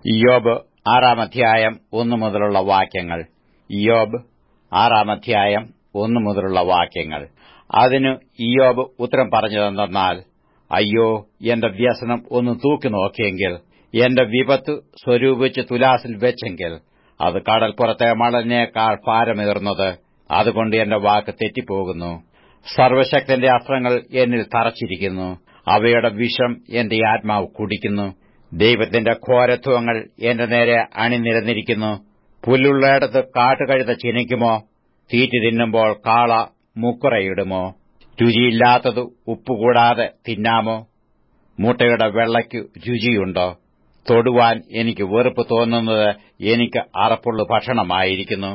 ഇയോബ് ആറാം അധ്യായം ഒന്നു മുതലുള്ള വാക്യങ്ങൾ ഇയോബ് ആറാം അധ്യായം ഒന്നു മുതലുള്ള വാക്യങ്ങൾ അതിന് ഇയോബ് ഉത്തരം പറഞ്ഞതെന്നാൽ അയ്യോ എന്റെ വ്യസനം ഒന്ന് തൂക്കി നോക്കിയെങ്കിൽ എന്റെ വിപത്ത് സ്വരൂപിച്ച് തുലാസിൽ വെച്ചെങ്കിൽ അത് കടൽപ്പുറത്തെ മണലിനേക്കാൾ ഭാരമേറുന്നത് അതുകൊണ്ട് എന്റെ വാക്ക് തെറ്റിപ്പോകുന്നു സർവശക്തന്റെ അസ്ത്രങ്ങൾ എന്നിൽ തറച്ചിരിക്കുന്നു അവയുടെ വിഷം എന്റെ ആത്മാവ് കുടിക്കുന്നു ദൈവത്തിന്റെ ഘോരത്വങ്ങൾ എന്റെ നേരെ അണിനിരന്നിരിക്കുന്നു പുല്ലുള്ളയിടത്ത് കാട്ടുകഴുത ചിനിക്കുമോ തീറ്റി തിന്നുമ്പോൾ കാള മുക്കുറയിടുമോ രുചിയില്ലാത്തത് ഉപ്പുകൂടാതെ തിന്നാമോ മുട്ടയുടെ വെള്ളയ്ക്കു രുചിയുണ്ടോ തൊടുവാൻ എനിക്ക് വെറുപ്പ് തോന്നുന്നത് എനിക്ക് അറപ്പുള്ള ഭക്ഷണമായിരിക്കുന്നു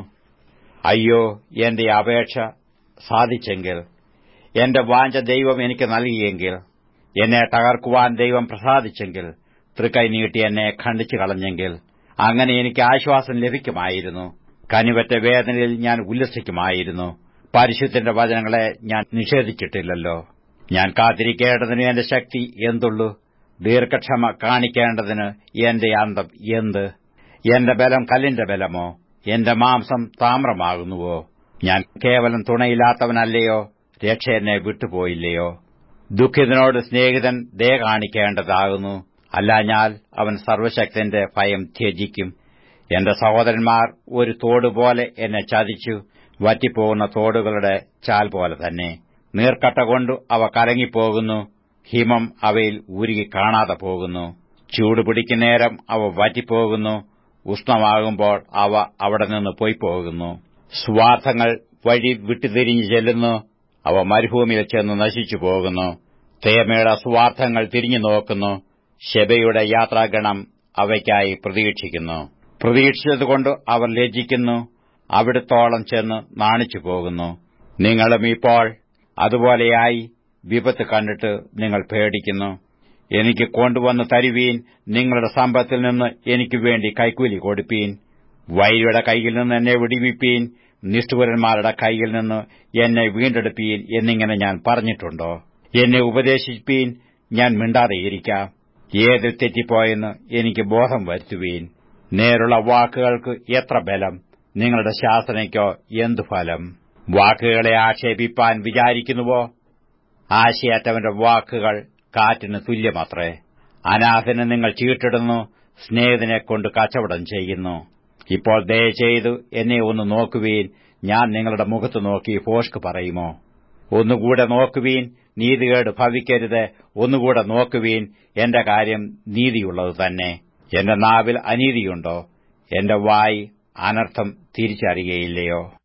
അയ്യോ എന്റെ അപേക്ഷ സാധിച്ചെങ്കിൽ എന്റെ വാഞ്ച ദൈവം എനിക്ക് നൽകിയെങ്കിൽ എന്നെ തകർക്കുവാൻ ദൈവം പ്രസാദിച്ചെങ്കിൽ തൃക്കൈ നീട്ടി എന്നെ ഖണ്ഡിച്ചു കളഞ്ഞെങ്കിൽ അങ്ങനെ എനിക്ക് ആശ്വാസം ലഭിക്കുമായിരുന്നു കനിവറ്റ വേദനയിൽ ഞാൻ ഉല്ലസിക്കുമായിരുന്നു പരിശുദ്ധന്റെ വചനങ്ങളെ ഞാൻ നിഷേധിച്ചിട്ടില്ലല്ലോ ഞാൻ കാത്തിരിക്കേണ്ടതിന് എന്റെ ശക്തി എന്തുള്ളൂ ദീർഘക്ഷമ കാണിക്കേണ്ടതിന് എന്റെ അന്തം എന്ത് എന്റെ ബലം കല്ലിന്റെ ബലമോ എന്റെ മാംസം താമ്രമാകുന്നുവോ ഞാൻ കേവലം തുണയില്ലാത്തവനല്ലയോ രക്ഷ എന്നെ വിട്ടുപോയില്ലയോ ദുഃഖിതനോട് സ്നേഹിതൻ ദയ കാണിക്കേണ്ടതാകുന്നു അല്ലാഞ്ഞാൽ അവൻ സർവശക്തന്റെ ഭയം ത്യജിക്കും എന്റെ സഹോദരന്മാർ ഒരു തോടുപോലെ എന്നെ ചതിച്ചു വറ്റിപ്പോകുന്ന തോടുകളുടെ ചാൽ പോലെ തന്നെ നീർക്കട്ട കൊണ്ട് അവ കലങ്ങിപ്പോകുന്നു ഹിമം അവയിൽ ഉരുകി കാണാതെ പോകുന്നു ചൂട് പിടിക്കുന്നേരം അവ വറ്റിപ്പോകുന്നു ഉഷ്ണമാകുമ്പോൾ അവ അവിടെ നിന്ന് പോയിപ്പോകുന്നു സ്വാർത്ഥങ്ങൾ വഴി വിട്ടുതിരിഞ്ഞു ചെല്ലുന്നു അവ മരുഭൂമിയിൽ ചെന്ന് നശിച്ചു പോകുന്നു തേമയുടെ സ്വാർത്ഥങ്ങൾ തിരിഞ്ഞു നോക്കുന്നു ശബയുടെ യാത്രാഗണം അവയ്ക്കായി പ്രതീക്ഷിക്കുന്നു പ്രതീക്ഷിച്ചതുകൊണ്ട് അവർ ലജ്ജിക്കുന്നു അവിടത്തോളം ചെന്ന് നാണിച്ചു പോകുന്നു നിങ്ങളും ഇപ്പോൾ അതുപോലെയായി വിപത്ത് കണ്ടിട്ട് നിങ്ങൾ പേടിക്കുന്നു എനിക്ക് കൊണ്ടുവന്ന് തരുവീൻ നിങ്ങളുടെ സമ്പത്തിൽ നിന്ന് എനിക്ക് വേണ്ടി കൈക്കൂലി കൊടുപ്പീൻ വൈരിയുടെ കൈയിൽ നിന്ന് എന്നെ വിടിവിപ്പീൻ നിഷ്ഠുരന്മാരുടെ കൈയിൽ നിന്ന് എന്നെ വീണ്ടെടുപ്പീൻ എന്നിങ്ങനെ ഞാൻ പറഞ്ഞിട്ടുണ്ടോ എന്നെ ഉപദേശിപ്പീൻ ഞാൻ മിണ്ടാതെയിരിക്കാം ഏതിൽ തെറ്റിപ്പോയെന്ന് എനിക്ക് ബോധം വരുത്തുവീൻ നേരുള്ള വാക്കുകൾക്ക് എത്ര ബലം നിങ്ങളുടെ ശാസനയ്ക്കോ എന്തു ഫലം വാക്കുകളെ ആക്ഷേപിപ്പാൻ വിചാരിക്കുന്നുവോ ആശയറ്റവന്റെ വാക്കുകൾ കാറ്റിന് തുല്യമത്രേ അനാഥന് നിങ്ങൾ ചീട്ടിടുന്നു സ്നേഹിതനെ കൊണ്ട് കച്ചവടം ചെയ്യുന്നു ഇപ്പോൾ ദയചെയ്തു എന്നെ ഒന്ന് നോക്കുവീൻ ഞാൻ നിങ്ങളുടെ മുഖത്ത് നോക്കി ഫോഷ്ക്ക് പറയുമോ ഒന്നുകൂടെ നോക്കുവീൻ നീതികേട് ഭവിക്കരുത് ഒന്നുകൂടെ നോക്കുവീൻ എന്റെ കാര്യം നീതിയുള്ളത് തന്നെ എന്റെ നാവിൽ അനീതിയുണ്ടോ എന്റെ വായി അനർത്ഥം തിരിച്ചറിയയില്ലയോ